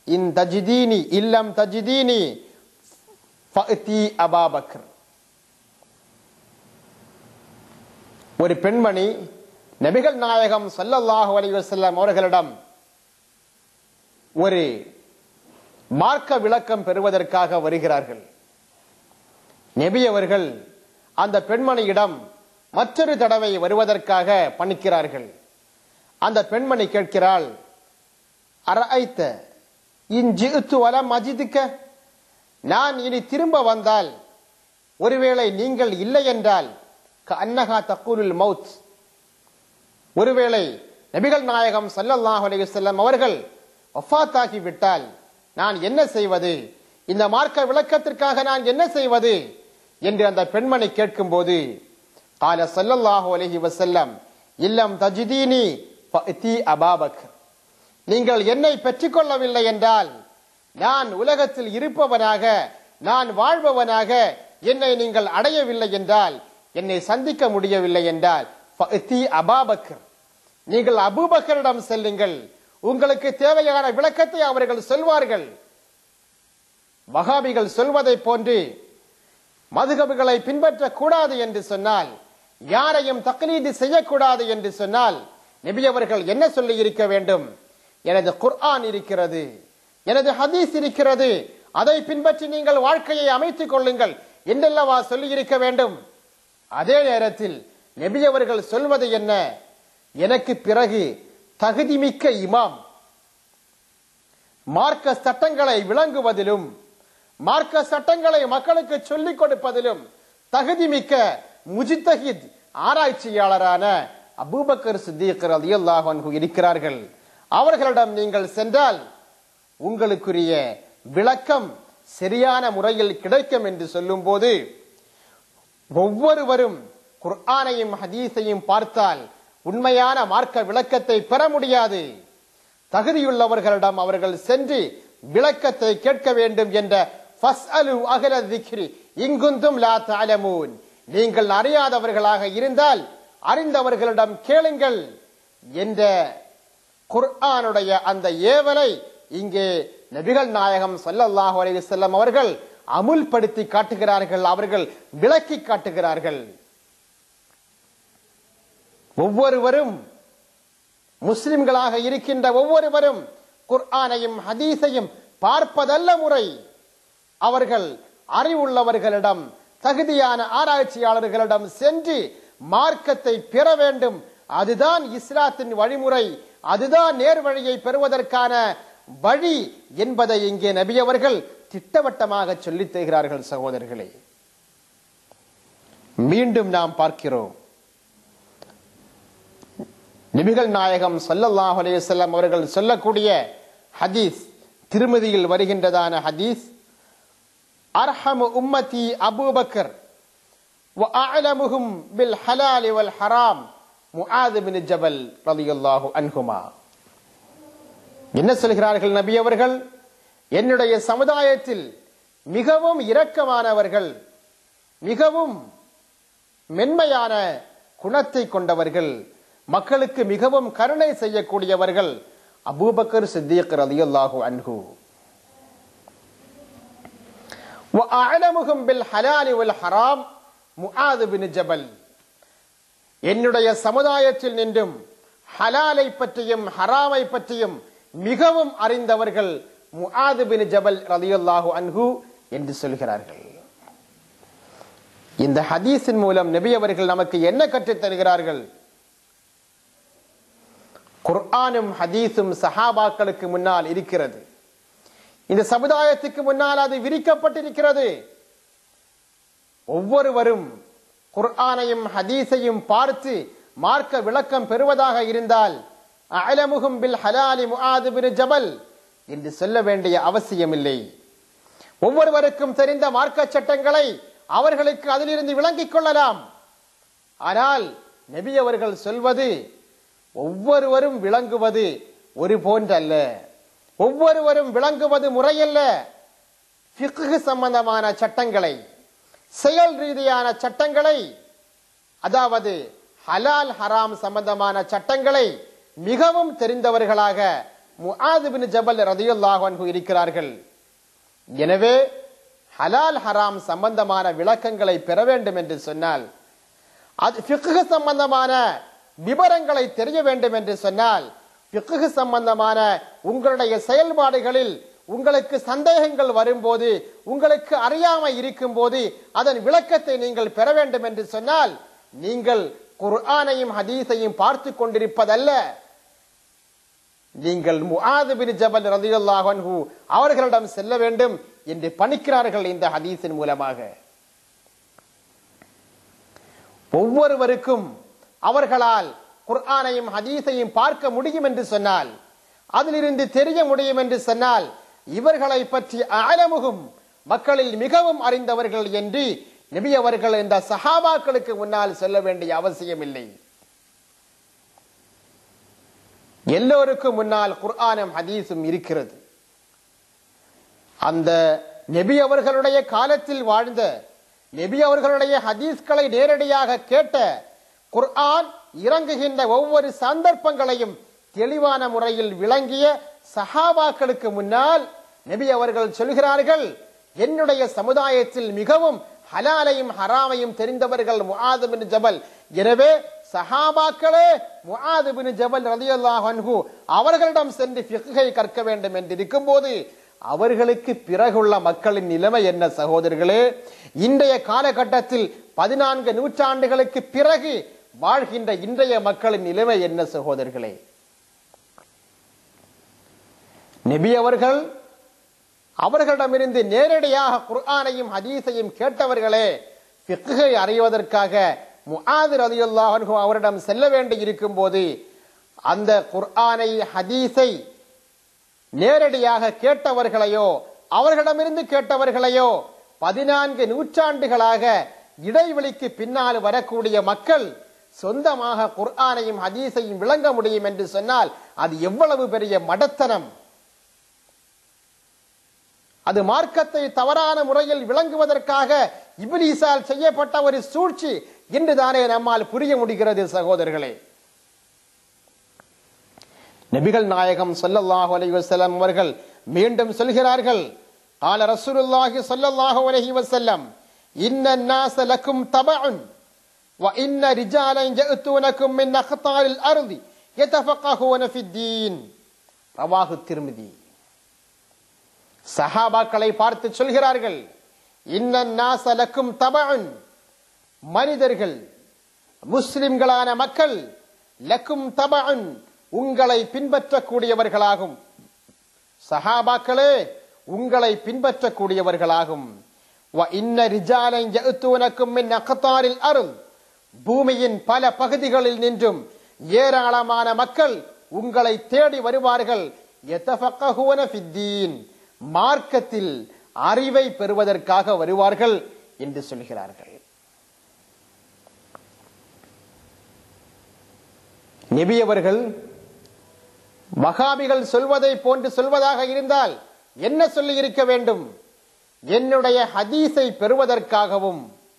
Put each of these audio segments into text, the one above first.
இன் தஜிதீனி இல்லம் தஜிதீனி ஃபஅதி அபாபக்கர் ஒரு பெண்மணி நபிகள் நாயகம் ஸல்லல்லாஹு அலைஹி வஸல்லம் அவர்களிடம் ஒரு மார்க்க விளக்கம் பெறுவதற்காக வருகிறார்கள் நபி அவர்கள் அந்த பெண்மணியிடம் மற்றொரு தடவை வருவதற்காக பணிக்கிறார்கள் அந்த பெண்மணி கேட்கிறாள் அரைத்த இஞ்சித்து வலம் அஜிதுக்க நான் இனி திரும்ப வந்தால் ஒருவேளை நீங்கள் இல்லை என்றால் அன்னகா தக்கூருல் மவுத் ஒருவேளை நபிகள் நாயகம் ஸல்லல்லாஹு அலைஹி வஸல்லம் அவர்கள் வஃபாத்தாகி விட்டால் நான் என்ன செய்வது இந்த மார்க்க விளக்கத்திற்காக நான் என்ன செய்வது என்று அந்த பெண்மணி கேட்கும்போது கால ஸல்லல்லாஹு அலைஹி வஸல்லம் இல்லம் தஜிதீனி ஃபஅதி அபாபக்கர் நீங்கள் என்னை பெற்றுக்கொள்ளவில்லை என்றால் நான் உலகத்தில் இருப்பவனாக நான் வாழ்பவனாக என்னை நீங்கள் அடையவில்லை என்றால் என்னை சந்திக்க முடியவில்லை என்றால் ஃபஅதி அபாபக்கர் நீங்கள் அபூபக்கரிடம் செல்லுங்கள் உங்களுக்கு தேவையான விளக்கத்தை அவர்கள் சொல்வார்கள் வகாபிகள் சொல்வதை போன்று மதுகபுகளை பின்பற்றக் கூடாது என்று சொன்னால் யாரையும் தக்லீது செய்யக்கூடாது என்று சொன்னால் நபி அவர்கள் என்ன சொல்லி இருக்க வேண்டும் எனது குர்ஆன் இருக்கிறது எனது ஹதீஸ் இருக்கிறது அதை பின்பற்றி நீங்கள் வாழ்க்கையை அமைத்துக் கொள்ளுங்கள் என்றல்லவா சொல்லி இருக்க வேண்டும் அதே நேரத்தில் நபி அவர்கள் சொல்வது என்ன எனக்கு பிறகு தகுதிமிக்க இமாம் மார்க்க சட்டங்களை விளங்குவதிலும் மார்க்க சட்டங்களை மக்களுக்கு சொல்லிக் கொடுப்பதிலும் தகுதிமிக்க முஜித்தஹித் ஆராய்ச்சியாளரான அபூபக்கர் சித்திக் ரலியல்லாஹு அன்ஹு இருக்கிறார்கள் அவர்களிடம் நீங்கள் சென்றால் உங்களுக்குரிய விளக்கம் சரியான முறையில் கிடைக்கும் என்று சொல்லும்போது ஒவ்வொருவரும் குர்ஆனையும் ஹதீஸையும் பார்த்தால் உண்மையான மார்க்க விளக்கத்தை பெற முடியாது தகுதியுள்ளவர்களிடம் அவர்கள் சென்று விளக்கத்தை கேட்க வேண்டும் என்ற ஃபஸ்அலு அகல திக்ரி இங்குந்தும் லா தஅலமூன் நீங்கள் அறியாதவர்களாக இருந்தால் அறிந்தவர்களிடம் கேளுங்கள் என்ற குர்ஆனுடைய அந்த ஏவலை இங்கே நபிகள் நாயகம் ஸல்லல்லாஹு அலைஹி வஸல்லம் அவர்கள் அமுல்படுத்தி காட்டுகிறார்கள் அவர்கள் விளக்கி காட்டுகிறார்கள் ஒவ்வொருவரும் முஸ்லிம்களாக இருக்கின்ற ஒவ்வொருவரும் குர்ஆனையும் ஹதீஸையும் பார்ப்பதல்ல முறை அவர்கள் அறிவுள்ளவர்களிடம் தகுதியான ஆராய்ச்சியாளர்களிடம் சென்று மார்க்கத்தை பெற வேண்டும் அதுதான் இஸ்லாத்தின் வழிமுறை அதுதான் நேர்வழியை பெறுவதற்கான வழி என்பதை இங்கே நபி அவர்கள் திட்டவட்டமாக சொல்லித் தருகிறார்கள் சகோதரர்களே மீண்டும் நாம் பார்க்கிறோம் நபிகள் நாயகம் ஸல்லல்லாஹு அலைஹி வஸல்லம் அவர்கள் சொல்லக்கூடிய ஹதீஸ் திருமதியில் வருகின்றதான ஹதீஸ் அர்ஹமு உம்மதி அபூபக்கர் وأعلمهم بالحلال والحرام முஆத் பின் ஜபல் ரலியல்லாஹு அன்ஹுமா என்ன சொல்கிறார்கள் நபி அவர்கள் என்னுடைய சமுதாயத்தில் மிகவும் இரக்கமானவர்கள் மிகவும் மென்மையான குணத்தை கொண்டவர்கள் மக்களுக்கு மிகவும் கருணை செய்யக்கூடியவர்கள் அபூபக்கர் சித்திக் ரலியல்லாஹு அன்ஹு وأعلمهم بالحلال والحرام முஆத் பின் ஜபல் என்னுடைய சமுதாயத்தில் நின்றும் ஹலாலை பற்றியும் ஹராமை பற்றியும் மிகவும் அறிந்தவர்கள் முஆது பின் ஜபல் ரலியல்லாஹு அன்ஹு என்று சொல்கிறார்கள் இந்த ஹதீஸின் மூலம் நபி அவர்கள் நமக்கு என்ன கற்றுத் தருகிறார்கள் குர்ஆனும் ஹதீஸும் சஹாபாக்களுக்கு முன்னால் இருக்கிறது இந்த சமுதாயத்துக்கு முன்னால் அது விரிக்கப்பட்டிருக்கிறது ஒவ்வொருவரும் குர்ஆனையும் ஹதீஸையும் பார்த்து மார்க்க விளக்கம் பெறுவதாக இருந்தால் அலமுகும் பில் ஹலாலி முஆது பின் ஜபல் என்று சொல்ல வேண்டிய அவசியமில்லை ஒவ்வொருவருக்கும் தெரிந்த மார்க்க சட்டங்களை அவர்களுக்கு அதிலிருந்து விளங்கிக் கொள்ளலாம் ஆனால் நபி அவர்கள் சொல்வது ஒவ்வொருவரும் விளங்குவது ஒரு போன்றல்ல ஒவ்வொருவரும் விளங்குவது முறையல்ல ஃபிக்ஹ் சம்பந்தமான சட்டங்களை செயல் ரீதியான சட்டங்களை அதாவது ஹலால் ஹராம் சம்பந்தமான சட்டங்களை மிகவும் தெரிந்தவர்களாக முஆது பின் ஜபல் ரதியுல்லாஹு அன்ஹு இருக்கிறார்கள் எனவே ஹலால் ஹராம் சம்பந்தமான விளக்கங்களை பெற வேண்டும் என்று சொன்னால் அது ஃபிக்ஹ் சம்பந்தமான விவரங்களை தெரிய வேண்டும் என்று சொன்னால் ஃபிக்ஹ் சம்பந்தமான உங்களுடைய செயல்பாடுகளில் உங்களுக்கு சந்தேகங்கள் வரும்போது உங்களுக்கு அறியாமை இருக்கும் போது அதன் விளக்கத்தை நீங்கள் பெற வேண்டும் என்று சொன்னால் நீங்கள் குர்ஆனையும் ஹதீஸையும் பார்த்து கொண்டிருப்பதல்ல நீங்கள் முஆது பின் ஜபல் ரலியல்லாஹு அன்ஹு அவர்களிடம் செல்ல வேண்டும் என்று பணிக்கிறார்கள் இந்த ஹதீஸின் மூலமாக ஒவ்வொருவருக்கும் அவர்களால் குர்ஆனையும் ஹதீஸையும் பார்க்க முடியும் என்று சொன்னால் அதிலிருந்து தெரிய முடியும் என்று சொன்னால் இவர்களை பற்றி ஆழமுகும் மக்களில் மிகவும் அறிந்தவர்கள் என்று நபி அவர்கள் இந்த சஹாபாக்களுக்கு முன்னால் சொல்ல வேண்டிய அவசியம் இல்லை எல்லோருக்கும் முன்னால் குர்ஆனும் ஹதீஸும் இருக்கிறது அந்த நபி அவர்களுடைய காலத்தில் வாழ்ந்த நபி அவர்களுடைய ஹதீஸ்களை நேரடியாக கேட்ட குர்ஆன் இறங்குகின்ற ஒவ்வொரு சந்தர்ப்பங்களையும் தெளிவான முறையில் விளங்கிய சஹாபாக்களுக்கு முன்னால் நபி அவர்கள் சொல்கிறார்கள் என்னுடைய சமுதாயத்தில் மிகவும் ஹலாலையும் ஹராமையும் தெரிந்தவர்கள் முஆது பின் ஜபல் எனவே சஹாபாக்களே முஆது பின் ஜபல் ரலியல்லாஹு அன்ஹு அவர்களிடம் சென்று ஃபிக்ஹை கற்க வேண்டும் என்று இருக்கும்போது அவர்களுக்கு பிறகுள்ள மக்களின் நிலைமை என்ன சகோதரர்களே இன்றைய காலகட்டத்தில் பதினான்கு நூற்றாண்டுகளுக்கு பிறகு வாழ்கின்ற இன்றைய மக்களின் நிலைமை என்ன சகோதரர்களே நபி அவர்கள் அவர்களிடமிருந்து நேரடியாக குர்ஆனையும் ஹதீஸையும் கேட்டவர்களே ஃபிக்ஹை அறிவதற்காக முஆது ரலியல்லாஹு அன்ஹு அவரிடம் செல்ல வேண்டி இருக்கும் போது அந்த குர்ஆனை ஹதீஸை நேரடியாக கேட்டவர்களையோ அவர்களிடமிருந்து கேட்டவர்களையோ பதினான்கு நூற்றாண்டுகளாக இடைவெளிக்கு பின்னால் வரக்கூடிய மக்கள் சொந்தமாக குர்ஆனையும் ஹதீஸையும் விளங்க முடியும் என்று சொன்னால் அது எவ்வளவு பெரிய மடத்தனம் அது மார்க்கத்தை தவறான முறையில் விளங்குவதற்காக இபிலிசால் செய்யப்பட்ட ஒரு சூழ்ச்சி என்றுதானே நம்மால் புரிய முடிகிறது சகோதரர்களே நபிகள் நாயகம் ஸல்லல்லாஹு அலைஹி வஸல்லம் அவர்கள் மீண்டும் சொல்கிறார்கள் قال رسول الله صلى الله عليه وسلم إن الناس لكم تبع وإن رجالا يأتونكم من أقطار الأرض يتفقهون في الدين رواه الترمذي சஹாபாக்களை பார்த்து சொல்கிறார்கள் இன்னன் நாசலக்கும் தபன் மனிதர்கள் முஸ்லிம்களான மக்கள் லக்கும் தபன் உங்களை பின்பற்றக்கூடியவர்களாகும் சஹாபாக்களே உங்களை பின்பற்றக்கூடியவர்களாகும் வ இன்ன ரிஜாலை யஅத்தூனக்கும் மின் அக்தாரில் அருள் பூமியின் பல பகுதிகளில் நின்றும் ஏராளமான மக்கள் உங்களை தேடி வருவார்கள் யதஃபக்கஹூன ஃபித்தீன் மார்க்கத்தில் அறிவை பெறுவதற்காக வருவார்கள் என்று சொல்கிறார்கள் நெபியவர்கள் வகாபிகள் சொல்வதை போன்று சொல்வதாக இருந்தால் என்ன சொல்லி இருக்க வேண்டும் என்னுடைய ஹதீஸை பெறுவதற்காகவும்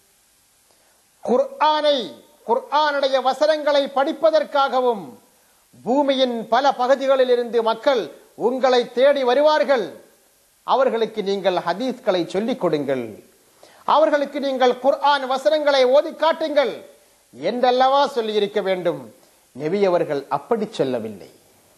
குர்ஆனை குர்ஆனுடைய வசனங்களை படிப்பதற்காகவும் பூமியின் பல பகுதிகளில் இருந்து மக்கள் உங்களை தேடி வருவார்கள் அவர்களுக்கு நீங்கள் ஹதீஸ்களை சொல்லிக் கொடுங்கள் அவர்களுக்கு நீங்கள் குர்ஆன் வசனங்களை ஓதி காட்டுங்கள் என்றல்லவா சொல்லி இருக்க வேண்டும் நபி அவர்கள் அப்படி சொல்லவில்லை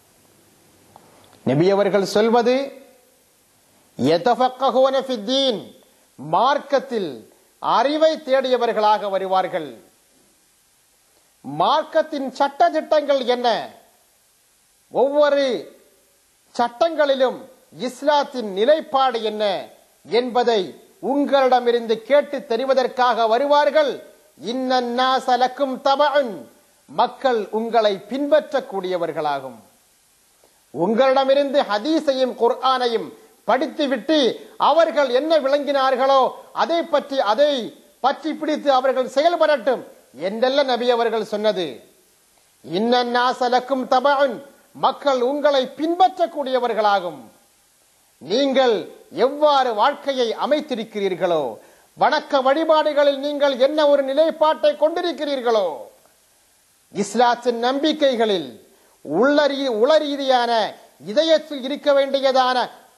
நபி அவர்கள் சொல்வது யதஃபக்கஹூன ஃபித்தீன் மார்க்கத்தில் அறிவை தேடியவர்களாக வருவார்கள் மார்க்கத்தின் சட்ட திட்டங்கள் என்ன ஒவ்வொரு சட்டங்களிலும் இஸ்லாத்தின் நிலைப்பாடு என்ன என்பதை உங்களிடமிருந்து கேட்டு தெரிவதற்காக வருவார்கள் இன்னன்னாசலக்கும் தபன் மக்கள் உங்களை பின்பற்றக்கூடியவர்களாகும் உங்களிடமிருந்து ஹதீஸையும் குர்ஆனையும் படித்துவிட்டு அவர்கள் என்ன விளங்கினார்களோ அதை பற்றி அதை பற்றி பிடித்து அவர்கள் செயல்படட்டும் என்றல்ல நபி அவர்கள் சொன்னது இன்னன்னாசலக்கும் தபன் மக்கள் உங்களை பின்பற்றக்கூடியவர்களாகும் நீங்கள் எவ்வாறு வாழ்க்கையை அமைத்திருக்கிறீர்களோ வணக்க வழிபாடுகளில் நீங்கள் என்ன ஒரு நிலைப்பாட்டை கொண்டிருக்கிறீர்களோ இஸ்லாத்தின் நம்பிக்கைகளில் உள்ள ரீ- உள ரீதியான இதயத்தில் இருக்க வேண்டியதான